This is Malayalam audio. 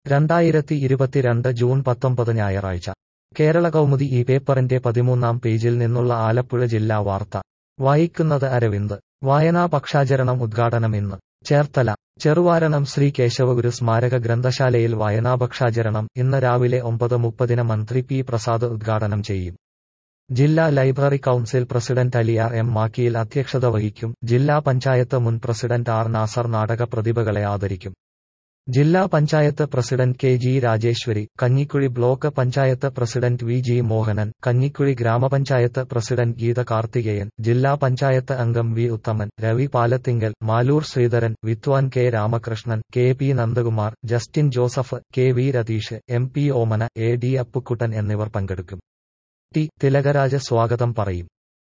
രണ്ടായിരത്തി ഇരുപത്തിരണ്ട് ജൂൺ പത്തൊമ്പത് ഞായറാഴ്ച കേരള കൗമുദി ഈ പേപ്പറിന്റെ പതിമൂന്നാം പേജിൽ നിന്നുള്ള ആലപ്പുഴ ജില്ലാ വാർത്ത വായിക്കുന്നത് അരവിന്ദ് വായനാ പക്ഷാചരണം ഉദ്ഘാടനം ഇന്ന് ചേർത്തല ചെറുവാരണം ശ്രീ കേശവഗുരു സ്മാരക ഗ്രന്ഥശാലയിൽ വായനാപക്ഷാചരണം ഇന്ന് രാവിലെ ഒമ്പത് മുപ്പതിന് മന്ത്രി പി പ്രസാദ് ഉദ്ഘാടനം ചെയ്യും ജില്ലാ library council president Aliyar M Makkiyil അധ്യക്ഷത വഹിക്കും ജില്ലാ പഞ്ചായത്ത് മുൻ പ്രസിഡന്റ് ആർ നാസർ നാടക പ്രതിഭകളെ ആദരിക്കും ജില്ലാ panchayat president K G Rajeswari Kanjikuzhi block panchayat president V G Mohanan Kanjikuzhi ഗ്രാമപഞ്ചായത്ത് പ്രസിഡന്റ് ഗീത കാർത്തികേയൻ ജില്ലാ പഞ്ചായത്ത് അംഗം വി ഉത്തമൻ രവി പാലത്തിങ്കൽ മാലൂർ ശ്രീധരൻ വിദ്വാൻ K Ramakrishnan K P Nandakumar Justin Joseph K V Ratheesh M P Omana A D Appukuttan എന്നിവർ പങ്കെടുക്കും ടി തിലകരാജ സ്വാഗതം പറയും